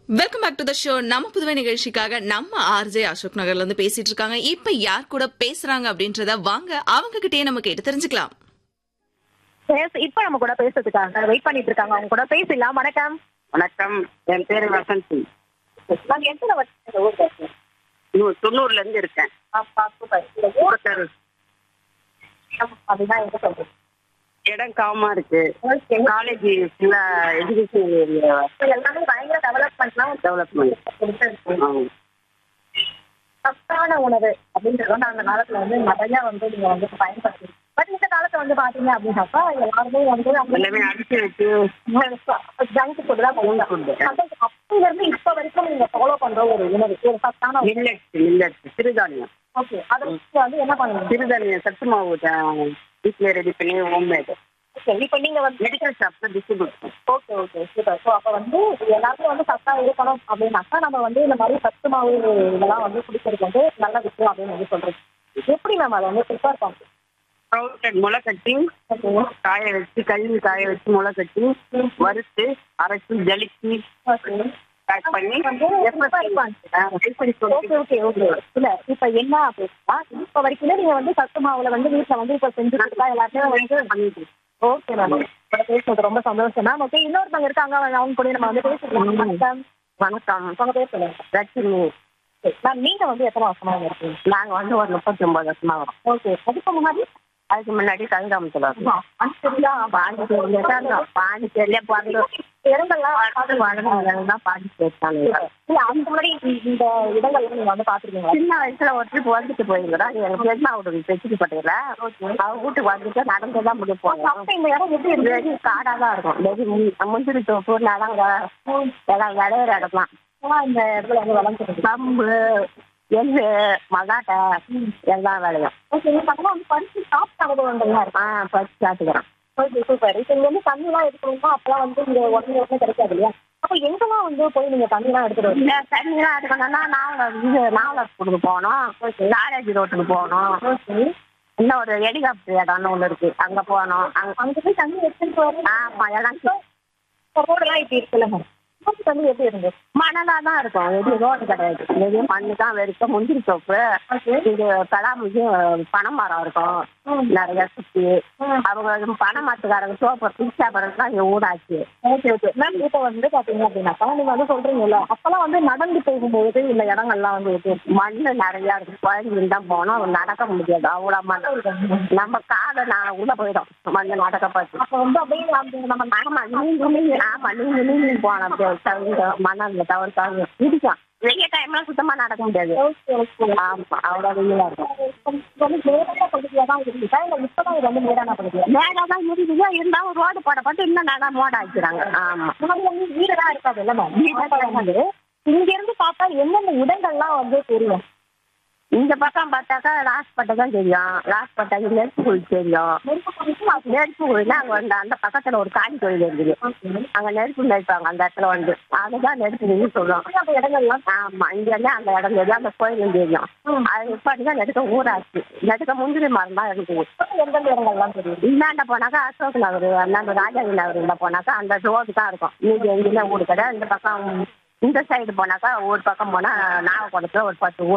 Welcome back to the show நம்ம புதுவை நிகழ்ச்சிக்காக நம்ம ஆர்ஜே அசோக் நகர்ல இருந்து பேசிட்டு இருக்காங்க இப்ப யார் கூட பேசுறாங்க அப்படின்றத வாங்க அவங்க கிட்டயே நம்ம கேட்டு தெரிஞ்சுக்கலாம் பேச இப்ப நம்ம கூட பேசுறதுக்காக வெயிட் பண்ணிட்டு இருக்காங்க அவங்க கூட பேசலாம் வணக்கம் வணக்கம் என் பேரு வசந்தி நாங்க எத்தனை வருஷம் இந்த ஊர்ல இருக்கோம் நூ- தொண்ணூறுல இருந்து இருக்கேன் அப்பா சூப்பர் இந்த ஊர் ஒருத்தர் அப்படின்னா எங்க சொல்றீங்க இடம் காமா இருக்கு ஓகே காலேஜ் ஃபுல்லா எஜுகேஷன் ஏரியா எல்லாமே பயங்கர டெவலப்மெண்ட்லாம் டெவலப்மெண்ட் சத்தான உணவு அப்படின்றது வந்து அந்த காலத்துல வந்து நிறைய வந்து நீங்க வந்து பயன்படுத்தி பட் இந்த காலத்துல வந்து பாத்தீங்க அப்படின்னாக்கா எல்லாருமே வந்து எல்லாமே அடிச்சு வச்சு ஜங்க் ஃபுட் தான் பண்ணுவாங்க அப்பல இருந்து இப்ப வரைக்கும் நீங்க ஃபாலோ பண்ற ஒரு உணவு ஒரு சத்தான மில்லட்ஸ் மில்லட்ஸ் சிறுதானியம் ஓகே அதை வச்சு வந்து என்ன பண்ணுவீங்க சிறுதானியம் சத்து மாவு தான் வீட்டுல ரெடி பண்ணி ஹோம்மேடு ஓகே இப்போ நீங்க வந்து மெடிக்கல் ஷாப்ல distribute okay okay super so அப்போ வந்து எல்லாருக்கும் வந்து சத்தா இருக்கணும் அப்படின்னாக்கா நம்ம வந்து இந்த மாதிரி சத்து மாவு இதெல்லாம் வந்து குடிக்கிறது வந்து நல்ல விஷயம் அப்படின்னு வந்து சொல்றது எப்படி நம்ம அதை வந்து ப்ரிப்பேர் பண்ணுறோம் ஸ்ப்ரவுட்டட் முளை கட்டி காய வச்சு கழுவி காய வச்சு முளை கட்டி வறுத்து அரைச்சி ஜலிச்சு பேக் பண்ணி ஓகே ஓகே ஓகே இல்ல இப்ப என்ன அப்படின்னா இப்ப வரைக்கும் நீங்க வந்து சத்து மாவுல வந்து வீட்டுல வந்து இப்ப செஞ்சு கொடுத்தா எல்லாத்தையும் வந்து பண்ணிட்டு ஓகே மேம் இப்ப பேசுறது ரொம்ப சந்தோஷம் மேம் ஓகே இன்னொருத்தவங்க இருக்காங்க அவங்க கூட நம்ம வந்து பேசிக்கலாம் வணக்கம் வணக்கம் உங்க பேர் சொல்லுங்க லட்சுமி மேம் நீங்க வந்து எத்தனை வருஷமா இங்க இருக்கீங்க நாங்க வந்து ஒரு முப்பத்தி ஒன்பது வருஷமா வரோம் ஓகே அதுக்கு முன்னாடி அதுக்கு முன்னாடி கதிராமத்துல வரோம் பாண்டிச்சேரியா பாண்டிச்சேரியில தான் இருந்தோம். பாண்டிச்சேரியில பிறந்து இடங்கள்லாம் பாட்டு வளர்ந்ததுதான் பாண்டிச்சேரி தானே. இல்ல அந்த மாதிரி இந்த இடங்கள்ல நீங்க வந்து பாத்துருக்கீங்களா சின்ன வயசுல ஒரு ட்ரிப் வந்துட்டு போயிருக்கிறோம் எங்க பெருமா வீட்டுக்கு தைச்சிட்டு பட்டையில அவங்க வீட்டுக்கு வந்துட்டு நடந்து தான் முடிப்போம் அப்ப இந்த இடம் எப்படி இருந்தது வெறி காடா தான் இருக்கும் வெறி மு- முந்திரி தோப்பு நடங்க எல்லாம் விளையிற இடம்லாம் ஆனா இந்த இடத்துல வந்து வளர்ந்துருக்கு கம்பு எள்ளு மகாட்டை எல்லாம் விளையும் ஓகே நீங்க பக்கமா வந்து பறிச்சு சாப்பிட்ட அனுபவங்கள்லாம் இருக்கு ஆ பறிச்சு சாப்பிட்டுக்கிறோம் ஓகே சூப்பர் இப்போ இங்க வந்து தண்ணி எல்லாம் எடுக்கணும்னா அப்பெல்லாம் வந்து இங்க உடனே உடனே கிடைக்காது இல்லையா அப்ப எங்கெல்லாம் வந்து போய் நீங்க தண்ணி எல்லாம் எடுத்துட்டு வருவீங்க இந்த தண்ணிலாம் எடுக்கணும்னா நாவலர் இது நாவலர் ஸ்கூலுக்கு போகணும் காலேஜ் ரோட்டுக்கு போகணும் ஓகே இன்னும் ஒரு ஹெலிகாப்டர் இடம்னு ஒன்று இருக்கு அங்க போகணும் அங்க அங்க போய் தண்ணி எடுத்துட்டு வரணும் ஆமா எல்லாம் ரோடெல்லாம் இப்படி இருக்குல்ல ரோடு தண்ணி எப்படி இருந்தது மணலா தான் இருக்கும் எதுவும் ரோடு கிடையாது எதுவும் மண்ணு தான் வெறுக்க முந்திரி தோப்பு இது பலாமுக்கு பனை மரம் இருக்கும் நிறைய சுத்தி அவங்க பனை மரத்துக்காரங்க சோப்பை பிச்சா பிறகு தான் இங்க ஊடாச்சு ஓகே ஓகே மேம் இப்போ வந்து பாத்தீங்க அப்படின்னாக்கா நீங்க வந்து சொல்றீங்கல்ல அப்பெல்லாம் வந்து நடந்து போகும்போது இந்த இடங்கள்லாம் வந்து எப்படி இருக்கும் மண்ணு நிறைய இருக்கு குழந்தைங்க தான் போனோம் நடக்க முடியாது அவ்வளவு மண் நம்ம காலை நான் உள்ள போயிடும் மண்ணு நடக்க பார்த்து அப்ப வந்து அப்படியே அந்த நம்ம ஆமா நீங்க நீங்க ஆமா நீங்க நீங்க போனோம் அப்படியே தவிர மணல்ல தவிர தவிர இடிக்கும் வெய்ய டைம்ல சுத்தமா நடக்க முடியாது ஓகே ஓகே ஆமா அவ்வளவு வெயிலா இருக்கும் இது வந்து மேடான பகுதியா தான் இருந்துச்சா இல்ல இப்பதான் இது வந்து மேடான பகுதியா மேல தான் இருக்குது இருந்தாலும் ரோடு போடப்பட்டு இன்னும் நல்லா மோட ஆக்கிறாங்க ஆமா முன்னாடி வந்து வீடெல்லாம் இருக்காது இல்ல மேம் வந்து இங்க இருந்து பார்த்தா எந்தெந்த இடங்கள்லாம் வந்து தெரியும் இந்த பக்கம் பார்த்தாக்கா லாஸ்பட்டை தான் தெரியும் லாஸ்பட்டாக்கு நெருப்பு கோயில் தெரியும் நெருப்பு கோயில் அங்க வந்து அந்த பக்கத்துல ஒரு காளி கோயில் இருக்குது அங்க நெருப்பு நெருப்பாங்க அந்த இடத்துல வந்து அதுதான் நெருப்பு கோயில் சொல்லுவோம் அந்த இடங்கள்லாம் ஆமா இங்க இருந்து அந்த இடம் தெரியும் அந்த கோயிலும் தெரியும் அது இப்படிதான் நெடுக்க ஊராச்சு நெடுக்க முந்திரி மரம் தான் இருக்கு எந்தெந்த இடங்கள்லாம் தெரியும் இந்தாண்ட போனாக்கா அசோக் நகர் அந்தாண்ட ராஜாஜி நகர்ல போனாக்கா அந்த ரோடு தான் இருக்கும் மீதி எங்கேயுமே ஊடு கிடையாது இந்த பக்கம் இந்த சைடு போனாக்கா ஒரு பக்கம் போனா நாகப்படத்துல ஒரு பத்து ஊர்